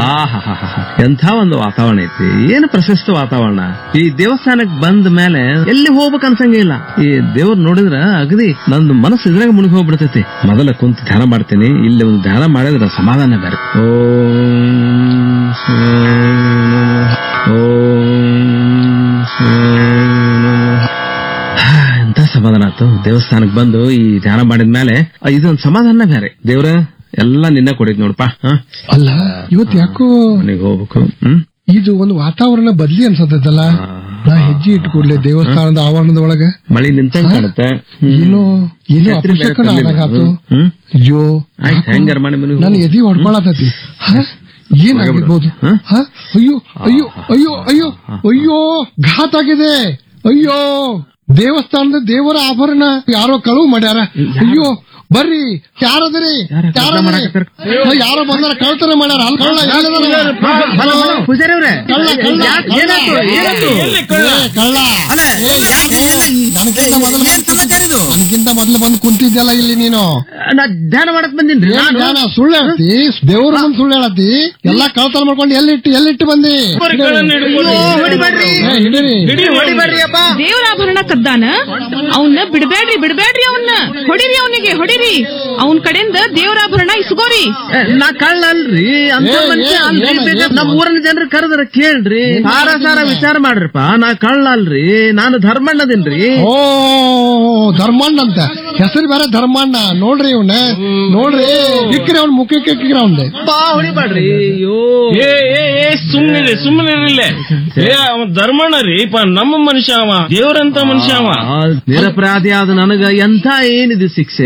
ಆಹಾಹಾಹಾ. ಎಂಥ ಒಂದು ವಾತಾವರಣ ಐತಿ ಏನು ಪ್ರಶಸ್ತ ವಾತಾವರಣ ಈ ದೇವಸ್ಥಾನಕ್ ಬಂದ ಮೇಲೆ ಎಲ್ಲಿ ಹೋಗ್ಬೇಕು ಅನ್ಸಂಗೇ ಇಲ್ಲ ಈ ದೇವ್ರ ನೋಡಿದ್ರ ಅಗದಿ ನಂದು ಮನಸ್ಸು ಇದ್ರಾಗ ಮುಳುಗಿ ಹೋಗ್ಬಿಡ್ತೈತಿ ಮೊದಲ ಕುಂತ ಧ್ಯಾನ ಮಾಡ್ತೀನಿ ಇಲ್ಲಿ ಒಂದು ಧ್ಯಾನ ಮಾಡಿದ್ರ ಸಮಾಧಾನ ಬೇರೆ ಓಂ ಶ್ರೀ ನಮಃ. ಓಂ ಶ್ರೀ ನಮಃ. ಹಾ, ಎಂತ ಸಮಾಧಾನ ಆಯ್ತು ದೇವಸ್ಥಾನಕ್ ಬಂದು ಈ ಧ್ಯಾನ ಮಾಡಿದ್ಮೇಲೆ ಆ, ಇದೊಂದ್ ಸಮಾಧಾನ ಬೇರೆ ದೇವ್ರ ಎಲ್ಲ ನಿನ್ನ ಕೊಡಿದ್ ನೋಡಪ್ಪ ಅಲ್ಲ ಇವತ್ ಯಾಕೋ ಮನೆಗೆ ಹೋಗ್ಬೇಕು ಹ್ಮ್ ಇದು ಒಂದು ವಾತಾವರಣ ಬದ್ಲಿ ಅನ್ಸತ್ತಲ್ಲ ನಾ ಹೆಜ್ಜೆ ಇಟ್ಟು ಕೂಡ್ಲೆ ದೇವಸ್ಥಾನದ ಆವರಣದ ಒಳಗ ಮಳಿ ನಿಂತಂಗ್ ಕಾಣುತ್ತೆ ಹ್ಮ್. ಏನೋ ಏನೋ ಛತ್ರಿ ಬೇರೆ ಅಪಶಕನ ತರ್ಲಿಲ್ಲ. ಆದಾಗಾತು ಹ್ಮ್. ಅಯ್ಯೋ ಆಯ್ತ್ ಹೆಂಗಾರ ಮಾಡಿ ಮನೆಗೆ ನನ್ ಹೋಗು. ಎದಿ ಹೊಡ್ಕೊಳತತಿ ಏನಾಗಿರ್ಬೋದು ಹ? ಹ? ಅಯ್ಯೋ ಅಯ್ಯೋ ಅಯ್ಯೋ ಅಯ್ಯೋ ಅಯ್ಯೋ ಘಾತ್ ಆಗಿದೆ ಅಯ್ಯೋ ದೇವಸ್ಥಾನದ ದೇವರ ಆಭರಣ ಯಾರೋ ಕಳುವು ಮಾಡ್ಯಾರ ಅಯ್ಯೋ ಬರ್ರಿ ಯಾರದ್ರಿ ಯಾರ ಕಳ್ತನ ಯಾರದ್ರಿ ಮಾಡಕತ್ತಾರ? ಹ, ಯಾರೋ ಬಂದಾರ ಕಳ್ತನ ಮಾಡ್ಯಾರ ಅಲ್ಲಿ ಕಳ್ಳ ಎಲ್ಲಿದಾನ? ಬಲ, ಬಲ, ಪೂಜಾರಿ ಅವ್ರೆ ಕಳ್ಳ ಕಳ್ಳ ಯಾಕ್- ಕಳ್ಳ. ಏನಾಯ್ತು? ಏನಾಯ್ತು? ಏ, ಕಳ್ಳ ಏ, ಯಾಕೆ? ನನ್ಗಿಂತ ಮೊದಲು ನನ್ಗಿಂತ ಮೊದಲು ಬಂದು ಕುಂತಿದ್ದಲ್ಲ ಇಲ್ಲಿ ನೀನು ನಾ ಧ್ಯಾನ ಮಾಡಕ್ ಬಂದಿನ್ರಿ ಏನ್ ನಾನು ಜ್ಞಾನ ಸುಳ್ಳು ಹೇಳ್ತಿ ದೇವ್ರ ಮುಂದ್ ಸುಳ್ಳು ಹೇಳತಿ ಎಲ್ಲಾ ಕಳ್ತನ ಮಾಡ್ಕೊಂಡು ಎಲ್ಲಿಟ್ಟು ಎಲ್ಲಿಟ್ಟು ಬಂದಿ ಅಯ್ಯೋ, ಹೊಡಿಬೇಡ್ರಿ ಏ, ಹಿಡೀರಿ ಹೊಡಿಬೇಡ್ರಿ ಅಪ್ಪ ದೇವ್ರ ಆಭರಣ ಕದ್ದಾನ ಅವನ್ನ ಬಿಡ್ಬೇಡ್ರಿ ಬಿಡ್ಬೇಡ್ರಿ ಅವನ್ನ ಹೊಡಿರಿ ಅವನಿಗೆ ಹೊಡಿರಿ ಅವನ್ ಕಡೆಯಿಂದ ದೇವ್ರ ಆಭರಣ ಇಸ್ಕೋರಿ ಏ, ನಾ ಕಳ್ಳ ಅಲ್ರಿ ಅಂತ ಏ, ಮನುಷ್ಯ ಏ, ಅಲ್ರಿ ಏನ, ಬೇಕಾದ್ರೆ ಏನ? ನಮ್ ಊರಿನ ಜನರು ಕರೆದ್ರ ಕೇಳ್ರಿ ಸಾರ ಸಾರ ವಿಚಾರ ಮಾಡ್ರಿಪ್ಪ ನಾ ಕಳ್ಳ ಅಲ್ರಿ ನಾನು ಧರ್ಮಣ್ಣದಿನ್ರಿ ಓ ಧರ್ಮಣ್ಣ ಅಂತ ಹೆಸರು ಬೇರೆ ಧರ್ಮಣ್ಣ ನೋಡ್ರಿ ಇವ್ನ ನೋಡ್ರಿ ಇಕ್ರಿ ಅವ್ನ ಮುಖಕ್ಕೆ ಇಕ್ಕಿರ ಅವ್ನ ಬಾ ಹೊಡಿಬೇಡ್ರಿ ಅಯ್ಯೋ ಏ ಏ ಏ ಸುಮ್ಮನೆ ಸುಮ್ಮನೆ ಇರ್ಲಿಲ್ಲ ಏ ಅವ ಧರ್ಮಣ್ಣ ರೀ ಪ ನಮ್ಮ ಮನುಷ್ಯ ಅವ ದೇವ್ರಂತ ಮನುಷ್ಯ ಅವ ಆ, ನಿರಪರಾಧಿ ಆದ ನನಗ ಎಂಥ ಏನಿದೆ ಶಿಕ್ಷೆ